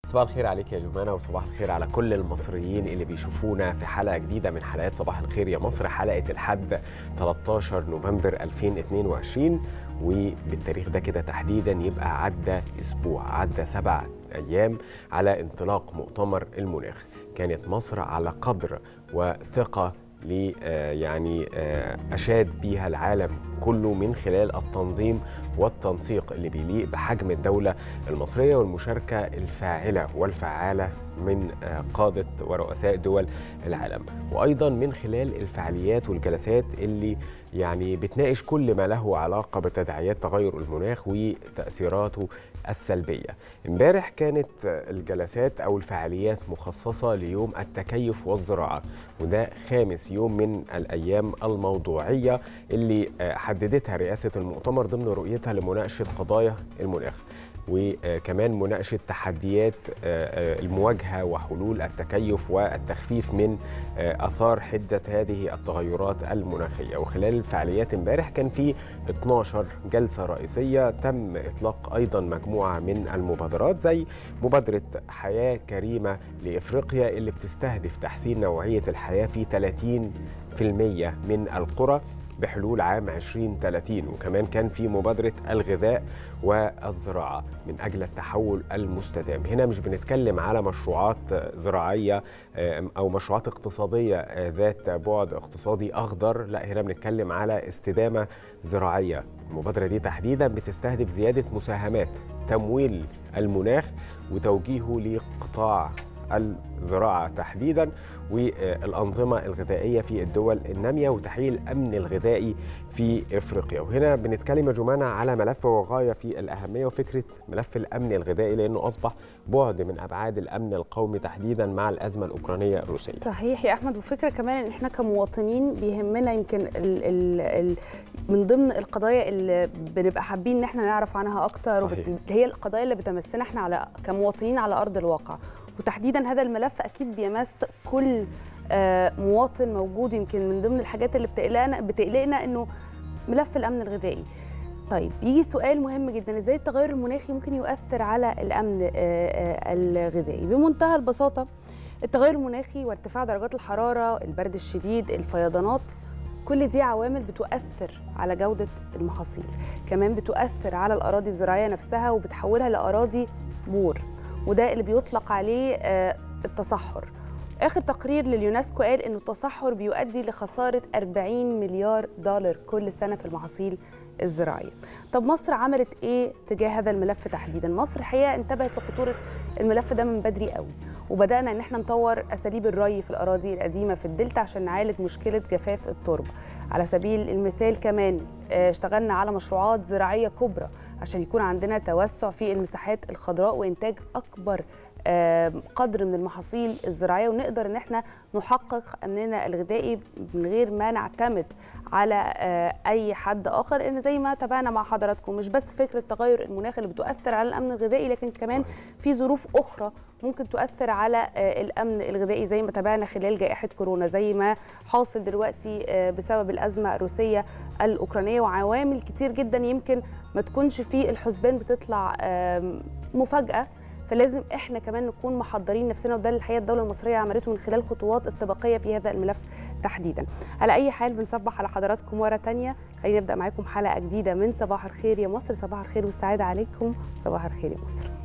صباح الخير عليك يا جمانة وصباح الخير على كل المصريين اللي بيشوفونا في حلقة جديدة من حلقات صباح الخير يا مصر حلقة الحد 13 نوفمبر 2022 وبالتاريخ ده كده تحديدا يبقى عدى أسبوع عدى سبع أيام على انطلاق مؤتمر المناخ كانت مصر على قدر وثقة ل يعني اشاد بيها العالم كله من خلال التنظيم والتنسيق اللي بيليق بحجم الدوله المصريه والمشاركه الفاعله والفعاله من قاده ورؤساء دول العالم وايضا من خلال الفعاليات والجلسات اللي يعني بتناقش كل ما له علاقه بتداعيات تغير المناخ وتاثيراته السلبيه. امبارح كانت الجلسات او الفعاليات مخصصه ليوم التكيف والزراعه وده خامس يوم من الايام الموضوعيه اللي حددتها رئاسه المؤتمر ضمن رؤيتها لمناقشه قضايا المناخ. وكمان مناقشه تحديات المواجهه وحلول التكيف والتخفيف من اثار حده هذه التغيرات المناخيه وخلال الفعاليات امبارح كان في 12 جلسه رئيسيه تم اطلاق ايضا مجموعه من المبادرات زي مبادره حياه كريمه لافريقيا اللي بتستهدف تحسين نوعيه الحياه في 30% من القرى بحلول عام 2030 وكمان كان في مبادرة الغذاء والزراعة من أجل التحول المستدام هنا مش بنتكلم على مشروعات زراعية أو مشروعات اقتصادية ذات بعد اقتصادي أخضر لا هنا بنتكلم على استدامة زراعية المبادرة دي تحديدا بتستهدف زيادة مساهمات تمويل المناخ وتوجيهه لقطاع الزراعة تحديدا والأنظمة الغذائية في الدول النامية وتحقيق الأمن الغذائي في إفريقيا وهنا بنتكلم يا جمانة على ملف وغاية في الأهمية وفكرة ملف الأمن الغذائي لأنه أصبح بعد من أبعاد الأمن القومي تحديدا مع الأزمة الأوكرانية الروسية صحيح يا أحمد وفكرة كمان إن إحنا كمواطنين بيهمنا يمكن ال ال ال من ضمن القضايا اللي بنبقى حابين إن إحنا نعرف عنها أكتر صحيح. هي القضايا اللي بتمسنا إحنا على كمواطنين على أرض الواقع وتحديدا هذا الملف اكيد بيمس كل مواطن موجود يمكن من ضمن الحاجات اللي بتقلقنا بتقلقنا انه ملف الامن الغذائي طيب يجي سؤال مهم جدا ازاي التغير المناخي ممكن يؤثر على الامن الغذائي بمنتهى البساطه التغير المناخي وارتفاع درجات الحراره البرد الشديد الفيضانات كل دي عوامل بتؤثر على جوده المحاصيل كمان بتؤثر على الاراضي الزراعيه نفسها وبتحولها لاراضي بور وده اللي بيطلق عليه التصحر اخر تقرير لليونسكو قال انه التصحر بيؤدي لخساره 40 مليار دولار كل سنه في المحاصيل الزراعيه طب مصر عملت ايه تجاه هذا الملف تحديدا مصر الحقيقه انتبهت لخطوره الملف ده من بدري قوي وبدانا ان احنا نطور اساليب الري في الاراضي القديمه في الدلتا عشان نعالج مشكله جفاف التربه على سبيل المثال كمان اشتغلنا على مشروعات زراعيه كبرى عشان يكون عندنا توسع في المساحات الخضراء وانتاج اكبر قدر من المحاصيل الزراعيه ونقدر ان احنا نحقق امننا الغذائي من غير ما نعتمد على اي حد اخر لان زي ما تابعنا مع حضراتكم مش بس فكره تغير المناخ اللي بتؤثر على الامن الغذائي لكن كمان صحيح. في ظروف اخرى ممكن تؤثر على الامن الغذائي زي ما تابعنا خلال جائحه كورونا زي ما حاصل دلوقتي بسبب الازمه الروسيه الاوكرانيه وعوامل كتير جدا يمكن ما تكونش في الحسبان بتطلع مفاجاه فلازم احنا كمان نكون محضرين نفسنا وده اللي الحقيقه الدوله المصريه عملته من خلال خطوات استباقيه في هذا الملف تحديدا. على اي حال بنصبح على حضراتكم مره ثانيه خلينا نبدا معاكم حلقه جديده من صباح الخير يا مصر صباح الخير والسعاده عليكم صباح الخير يا مصر.